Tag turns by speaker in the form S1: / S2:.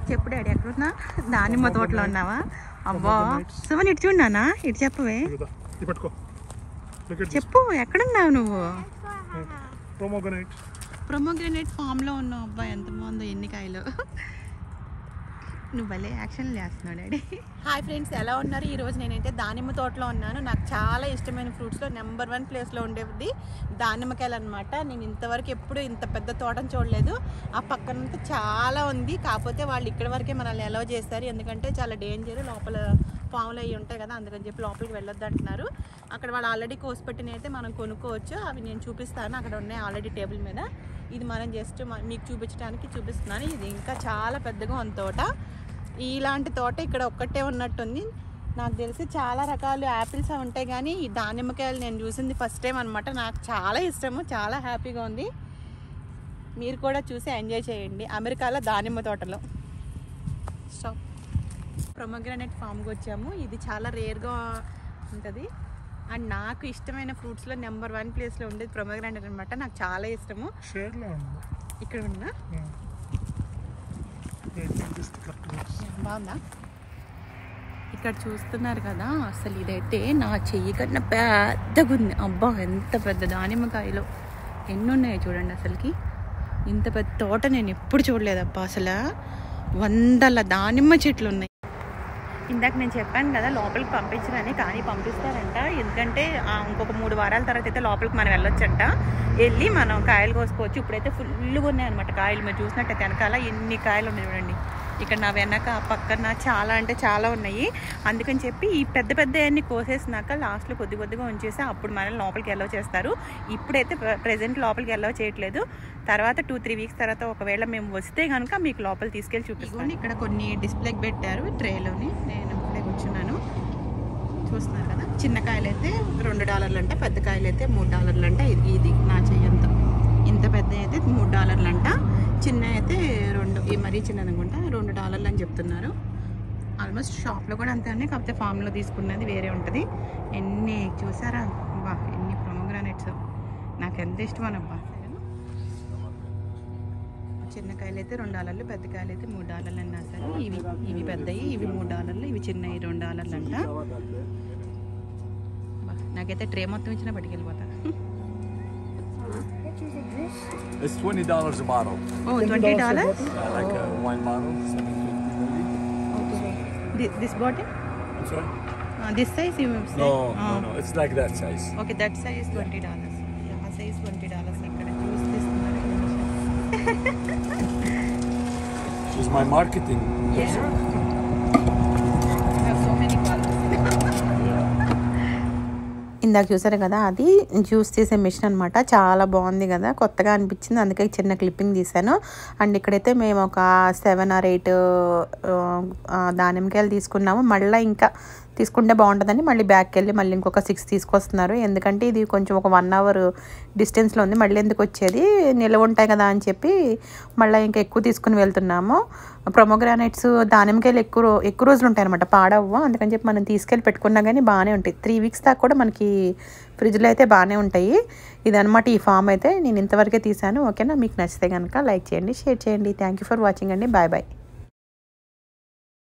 S1: చెప్పు డాడీ ఎక్కడున్నా దానిమ్మ తోటలో ఉన్నావా అబ్బా సుమన్ ఇటు చూడనా ఇటు చెప్పవే
S2: ఇదిగో, ఇది పట్టుకో Look at this.
S1: చెప్పు ఎక్కడున్నావు నువ్వు
S2: Pomegranate.
S1: ప్రొమోగ్రనేట్ ఫామ్లో ఉన్నావు అబ్బా ఎంత బాగుందో ఎన్ని కాయలు నువ్వు భలే యాక్షన్ చేస్తున్నావు డాడీ హాయ్ ఫ్రెండ్స్ ఎలా ఉన్నారు ఈ రోజు నేనైతే దానిమ్మ తోటలో ఉన్నాను నాకు చాలా ఇష్టమైన ఫ్రూట్స్లో నెంబర్ వన్ ప్లేస్లో ఉండేది దానిమ్మకాయలు అనమాట నేను ఇంతవరకు ఎప్పుడు ఇంత పెద్ద తోటను చూడలేదు ఆ పక్కనంతా చాలా ఉంది కాకపోతే వాళ్ళు ఇక్కడ వరకే మనల్ని అలౌ చేస్తారు ఎందుకంటే చాలా డేంజర్ లోపల పాములు అవి ఉంటాయి కదా అందుకని చెప్పి లోపలికి వెళ్ళొద్దు అంటున్నారు అక్కడ వాళ్ళు ఆల్రెడీ కోసి పెట్టినవి అయితే మనం కొనుక్కోవచ్చు అవి నేను చూపిస్తాను అక్కడ ఉన్నాయి ఆల్రెడీ టేబుల్ మీద ఇది మనం జస్ట్ మీకు చూపించడానికి చూపిస్తున్నాను ఇది ఇంకా చాలా పెద్దగా ఉంది తోట ఇలాంటి తోట ఇక్కడ ఒక్కటే ఉన్నట్టుంది నాకు తెలిసి చాలా రకాల యాపిల్స్ అవి ఉంటాయి కానీ ఈ దానిమ్మకాయలు నేను చూసింది ఫస్ట్ టైం అనమాట నాకు చాలా ఇష్టము చాలా హ్యాపీగా ఉంది మీరు కూడా చూసి ఎంజాయ్ చేయండి అమెరికాలో దానిమ్మ తోటలో స్టాప్ ప్రొమోగ్రానైట్ ఫామ్కి వచ్చాము ఇది చాలా రేర్గా ఉంటుంది అండ్ నాకు ఇష్టమైన ఫ్రూట్స్లో నెంబర్ వన్ ప్లేస్లో ఉండేది ప్రొమోగ్రానైట్ అనమాట నాకు చాలా ఇష్టము
S2: Shade లో ఉంది.
S1: ఇక్కడ ఉందా
S2: Yeah. Yeah, it just cut to this.
S1: బాగుందా ఇక్కడ చూస్తున్నారు కదా అసలు ఇదైతే నా చెయ్యి కన్నా పెద్దగా ఉంది అబ్బా ఎంత పెద్ద దానిమ్మకాయలు ఎన్ని ఉన్నాయో చూడండి అసలుకి ఇంత పెద్ద తోట నేను ఎప్పుడు చూడలేదబ్బా అసలు వందల దానిమ్మ చెట్లు ఉన్నాయి ఇందాక నేను చెప్పాను కదా లోపలికి పంపించరని కానీ పంపిస్తారంట ఎందుకంటే ఆ, ఇంకొక మూడు వారాల తర్వాత అయితే లోపలికి మనం వెళ్ళొచ్చంట వెళ్ళి మనం కాయలు కోసుకోవచ్చు ఇప్పుడైతే ఫుల్గా ఉన్నాయి అనమాట కాయలు మీరు చూసినట్టయితే వెనకాల ఎన్ని కాయలు ఉన్నాయి చూడండి ఇక్కడ నా వెనక ఆ పక్కన చాలా అంటే చాలా ఉన్నాయి అందుకని చెప్పి ఈ పెద్ద పెద్ద అన్ని కోసేసినాక లాస్ట్లో కొద్ది కొద్దిగా ఉంచేసి అప్పుడు మనల్ని లోపలికి ఎల్లవ్ చేస్తారు ఇప్పుడైతే ప్రెసెంట్ లోపలికి ఎల్లవ్ చేయట్లేదు తర్వాత టూ త్రీ వీక్స్ తర్వాత ఒకవేళ మేము వస్తే కనుక మీకు లోపల తీసుకెళ్ళి చూపిస్తాను ఇక్కడ కొన్ని డిస్ప్లేకి పెట్టారు ట్రేలోని నేను ఇప్పుడే కూర్చున్నాను చూస్తున్నారు కదా చిన్న కాయలు అయితే రెండు డాలర్లు అంట పెద్ద కాయలు అయితే మూడు డాలర్లు అంట ఇది ఇది నా చెయ్యంత ఇంత పెద్ద అయితే మూడు డాలర్లు అంట చిన్న అయితే రెండు ఈ మరీ చిన్నది అనుకుంటా రెండు డాలర్లు అని చెప్తున్నారు ఆల్మోస్ట్ షాప్లో కూడా అంతే కాకపోతే ఫామ్లో తీసుకున్నది వేరే ఉంటుంది ఎన్ని చూసారా బా ఎన్ని ప్రొమోగ్రానైట్స్ నాకు ఎంత ఇష్టం అనబ్బా చిన్న కాయలు అయితే రెండు డాలర్లు పెద్ద కాయలు అయితే మూడు డాలర్లు అని రాశారు ఇవి ఇవి పెద్దవి ఇవి మూడు డాలర్లు ఇవి చిన్నవి రెండు డాలర్లు అంట బా, నాకైతే ట్రే మొత్తం ఇచ్చినా పట్టుకెళ్ళిపోతా
S3: It's twenty dollars a bottle.
S1: ఓ twenty dollars
S3: Yeah, like a wine bottle, seven fifty maybe.
S1: Okay this bottle
S3: I'm sorry.
S1: This size
S3: No, no, no. It's like that size.
S1: Okay that size twenty dollars ఆ size twenty dollars ఇక్కడ juice తీస్తున్నారు
S3: She's my marketing. person.
S1: So many ఇందాక చూసారు కదా అది juice తీసే machine అనమాట చాలా బాగుంది కదా కొత్తగా అనిపించింది అందుకే ఈ చిన్న క్లిప్పింగ్ తీసాను అండ్ ఇక్కడైతే మేము ఒక సెవెన్ ఆర్ ఎయిట్ దానిమ్మకాయలు తీసుకున్నాము మళ్ళీ ఇంకా తీసుకుంటే బాగుంటుందని మళ్ళీ బ్యాక్కి వెళ్ళి మళ్ళీ ఇంకొక సిక్స్ తీసుకొస్తున్నారు ఎందుకంటే ఇది కొంచెం ఒక వన్ అవర్ డిస్టెన్స్లో ఉంది మళ్ళీ ఎందుకు వచ్చేది నిల్వ ఉంటాయి కదా అని చెప్పి మళ్ళీ ఇంకా ఎక్కువ తీసుకుని వెళ్తున్నాము ప్రొమోగ్రానైట్స్ దానిమ్మకాయలు ఎక్కువ రో- ఎక్కువ రోజులు ఉంటాయి అనమాట పాడవ్వు అందుకని చెప్పి మనం తీసుకెళ్ళి పెట్టుకున్నా కానీ బాగానే ఉంటాయి త్రీ వీక్స్ దాకా కూడా మనకి ఫ్రిడ్జ్లో అయితే బాగానే ఉంటాయి ఇదనమాట ఈ ఫామ్ అయితే నేను ఇంతవరకే తీసాను ఓకేనా మీకు నచ్చితే కనుక లైక్ చేయండి షేర్ చేయండి థ్యాంక్ యూ ఫర్ వాచింగ్ అండి బాయ్ బాయ్